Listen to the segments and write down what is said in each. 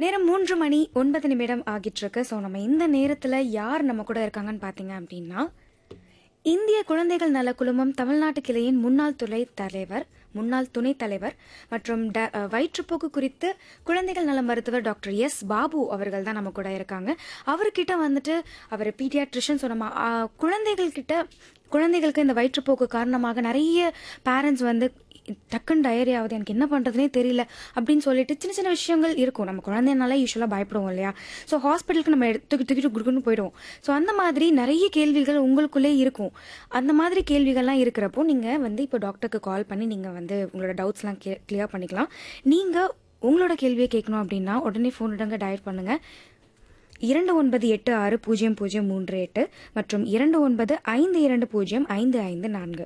நேரம் மூன்று மணி ஒன்பது நிமிடம் ஆகிட்டு இருக்கு ஸோ நம்ம இந்த நேரத்தில் யார் நம்ம கூட இருக்காங்கன்னு பார்த்தீங்க அப்படின்னா இந்திய குழந்தைகள் நல குழுமம் தமிழ்நாட்டு கிளையின் முன்னாள் துணை தலைவர் முன்னாள் துணைத் தலைவர் மற்றும் ட அஹ், வயிற்றுப்போக்கு குறித்து குழந்தைகள் நல மருத்துவர் டாக்டர் எஸ் பாபு அவர்கள் தான் நம்ம கூட இருக்காங்க அவர்கிட்ட வந்துட்டு அவர் பீடியாட்ரிஷன் ஸோ நம்ம அஹ், குழந்தைகள் கிட்ட குழந்தைகளுக்கு இந்த வயிற்றுப்போக்கு காரணமாக நிறைய பேரண்ட்ஸ் வந்து டக்குன்னு டயரி ஆகுது எனக்கு என்ன பண்ணுறதுனே தெரியல அப்படின்னு சொல்லிட்டு சின்ன சின்ன விஷயங்கள் இருக்கும் நம்ம குழந்தைனால யூஸ்வலாக பயப்படுவோம் இல்லையா ஸோ ஹாஸ்பிட்டலுக்கு நம்ம எடுத்து தூக்கிட்டு குடுக்குன்னு போயிடுவோம் ஸோ அந்த மாதிரி நிறைய கேள்விகள் உங்களுக்குள்ளே இருக்கும் அந்த மாதிரி கேள்விகள்லாம் இருக்கிறப்போ நீங்கள் வந்து இப்போ டாக்டருக்கு கால் பண்ணி நீங்கள் வந்து உங்களோட டவுட்ஸ்லாம் கே கிளியர் பண்ணிக்கலாம் நீங்கள் உங்களோட கேள்வியை கேட்கணும் அப்படின்னா உடனே ஃபோன் இடங்க டயல் பண்ணுங்கள் இரண்டு ஒன்பது எட்டு ஆறு பூஜ்ஜியம் பூஜ்ஜியம் மூன்று எட்டு மற்றும் இரண்டு ஒன்பது ஐந்து இரண்டு பூஜ்ஜியம் ஐந்து ஐந்து நான்கு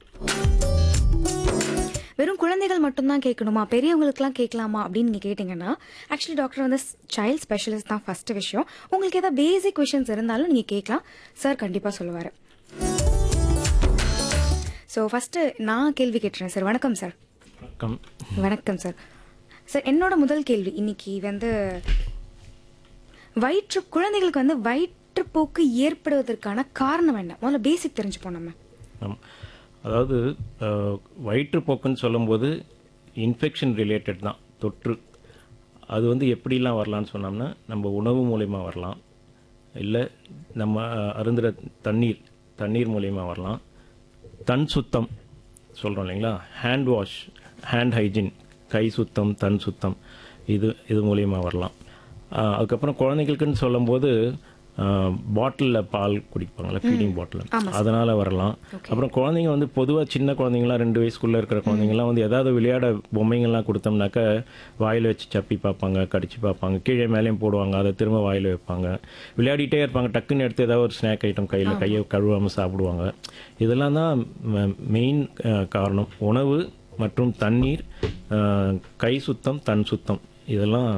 வெறும் குழந்தைகள் மட்டும்தான் கேட்கணுமா பெரியவங்களுக்குலாம் கேட்கலாமா அப்படின்னு நீங்கள் கேட்டிங்கன்னா ஆக்சுவலி டாக்டர் வந்து சைல்ட் ஸ்பெஷலிஸ்ட் தான் ஃபஸ்ட்டு விஷயம் உங்களுக்கு ஏதாவது பேசிக் கொஷின்ஸ் இருந்தாலும் நீங்கள் கேட்கலாம் சார் கண்டிப்பாக சொல்லுவார் ஸோ ஃபஸ்ட்டு நான் கேள்வி கேட்டுறேன் சார் வணக்கம் சார் வணக்கம் வணக்கம் சார் சார் என்னோட முதல் கேள்வி இன்னைக்கு வந்து வயிற்று குழந்தைகளுக்கு வந்து வயிற்றுப்போக்கு ஏற்படுவதற்கான காரணம் என்ன முதல்ல பேசிக் தெரிஞ்சுப்போம் நம்ம ஆமாம் அதாவது அஹ், வயிற்றுப்போக்குன்னு சொல்லும்போது இன்ஃபெக்ஷன் ரிலேட்டட் தான் தொற்று அது வந்து எப்படிலாம் வரலான்னு சொன்னோம்னா நம்ம உணவு மூலயமா வரலாம் இல்லை நம்ம அஹ், அருந்துற தண்ணீர் தண்ணீர் மூலயமா வரலாம் தன் சுத்தம் சொல்கிறோம் இல்லைங்களா ஹேண்ட் வாஷ் ஹேண்ட் ஹைஜீன் கை சுத்தம் தன் சுத்தம் இது இது மூலியமாக வரலாம் ஆஹ் அதுக்கப்புறம் குழந்தைகளுக்குன்னு சொல்லும்போது பாட்டிலில் பால் குடிப்பாங்களே ஃபீடிங் பாட்டில் அதனால் வரலாம் அப்புறம் குழந்தைங்க வந்து பொதுவாக சின்ன குழந்தைங்களாம் ரெண்டு வயசுக்குள்ளே இருக்கிற குழந்தைங்கலாம் வந்து ஏதாவது விளையாட பொம்மைங்கள்லாம் கொடுத்தோம்னாக்க வாயில் வச்சு சப்பி பார்ப்பாங்க கடிச்சு பார்ப்பாங்க கீழே மேலேயும் போடுவாங்க அதை திரும்ப வாயில் வைப்பாங்க விளையாடிட்டே இருப்பாங்க டக்குன்னு எடுத்து ஏதாவது ஒரு ஸ்நாக் ஐட்டம் கையில் கையை கழுவாமல் சாப்பிடுவாங்க இதெல்லாம் தான் மெயின் காரணம் உணவு மற்றும் தண்ணீர் அஹ், கை சுத்தம் தன் சுத்தம் இதெல்லாம்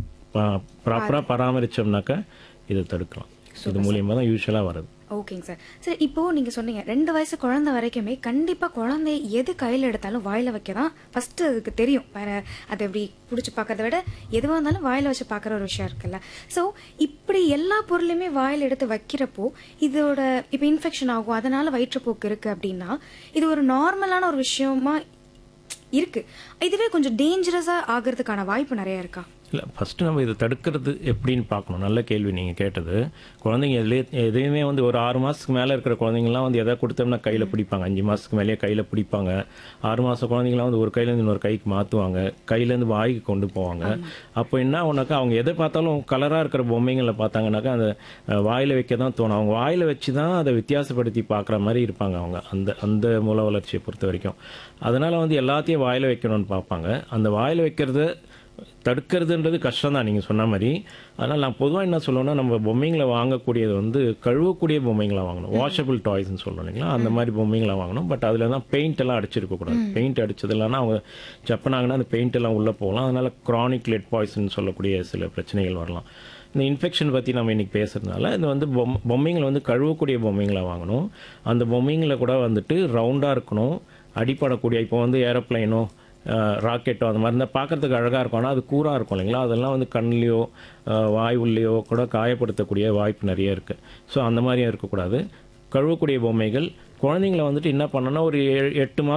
ப்ராப்பராக பராமரித்தோம்னாக்கா இதை தடுக்கலாம் இது மூலியமாக தான் யூஸ்வலாக வருது ஓகேங்க சார் சார் இப்போ நீங்க சொன்னீங்க ரெண்டு வயசு குழந்தை வரைக்குமே கண்டிப்பா குழந்தை எது கையில எடுத்தாலும் வாயில வைக்க தான் ஃபர்ஸ்ட் அதுக்கு தெரியும் வேற அதை எப்படி பிடிச்சி பார்க்கறத விட எதுவாக இருந்தாலும் வாயில வச்சு பார்க்குற ஒரு விஷயம் இருக்குல்ல ஸோ இப்படி எல்லா பொருளையுமே வாயில எடுத்து வைக்கிறப்போ இதோட இப்போ இன்ஃபெக்ஷன் ஆகும் அதனால வயிற்றுப்போக்கு இருக்கு அப்படின்னா இது ஒரு நார்மலான ஒரு விஷயமா இருக்கு இதுவே கொஞ்சம் டேஞ்சரஸா ஆகிறதுக்கான வாய்ப்பு நிறைய இருக்கா இல்லை ஃபஸ்ட்டு நம்ம இதை தடுக்கிறது எப்படின்னு பார்க்கணும் நல்ல கேள்வி நீங்கள் கேட்டது குழந்தைங்க எதுலேயே எதையுமே வந்து ஒரு ஆறு மாதத்துக்கு மேலே இருக்கிற குழந்தைங்கலாம் வந்து எதை கொடுத்தோம்னா கையில் பிடிப்பாங்க அஞ்சு மாதத்துக்கு மேலேயே கையில் பிடிப்பாங்க ஆறு மாத குழந்தைங்களாம் வந்து ஒரு கையிலேருந்து இன்னொரு கைக்கு மாற்றுவாங்க கையிலேருந்து வாய்க்கு கொண்டு போவாங்க அப்போ என்ன ஆகுனாக்கா அவங்க எதை பார்த்தாலும் கலராக இருக்கிற பொம்மைங்களை பார்த்தாங்கனாக்கா அந்த அஹ், வாயில வைக்க தான் தோணும் அவங்க வாயில வச்சு தான் அதை வித்தியாசப்படுத்தி பார்க்குற மாதிரி இருப்பாங்க அவங்க அந்த அந்த மூல வளர்ச்சியை பொறுத்த வரைக்கும் அதனால வந்து எல்லாத்தையும் வாயில வைக்கணும்னு பார்ப்பாங்க அந்த வாயில வைக்கிறத தடுக்கிறதுன்றது கஷ்டம் தான் நீங்கள் சொன்ன மாதிரி அதனால் நான் பொதுவாக என்ன சொல்லுவேன்னா நம்ம பொம்மைங்களை வாங்கக்கூடியது வந்து கழுவக்கூடிய பொம்மைங்களா வாங்கணும் வாஷபிள் டாய்ஸ்னு சொல்றோம் இல்லைங்களா அந்த மாதிரி பொம்மைங்களா வாங்கணும் பட் அதில் தான் பெயிண்ட் எல்லாம் அடிச்சிருக்கக்கூடாது பெயிண்ட் அடிச்சது இல்லைன்னா அவங்க செப்பனாங்கன்னா அந்த பெயிண்ட் எல்லாம் உள்ளே போகலாம் அதனால க்ரானிக் லெட் பாய்சன் சொல்லக்கூடிய சில பிரச்சனைகள் வரலாம் இந்த இன்ஃபெக்ஷன் பற்றி நம்ம இன்னைக்கு பேசுறதுனால இது வந்து பொம் பொம்மைங்களை வந்து கழுவக்கூடிய பொம்மைங்களா வாங்கணும் அந்த பொம்மைங்களை கூட வந்துட்டு ரவுண்டாக இருக்கணும் அடிப்படக்கூடிய இப்போ வந்து ஏரோப்ளைனோ ராக்கெட்டோ அந்த மாதிரி இருந்தால் பார்க்கறதுக்கு அழகாக இருக்கும் ஆனால் அது கூராக இருக்கும் இல்லைங்களா அதெல்லாம் வந்து கண்லேயோ வாய் உள்ளேயோ கூட காயப்படுத்தக்கூடிய வாய்ப்பு நிறைய இருக்குது ஸோ அந்த மாதிரியும் இருக்கக்கூடாது கழுவக்கூடிய பொம்மைகள் குழந்தைங்கள வந்துட்டு என்ன பண்ணணும்னா ஒரு ஏழு எட்டு மாதம்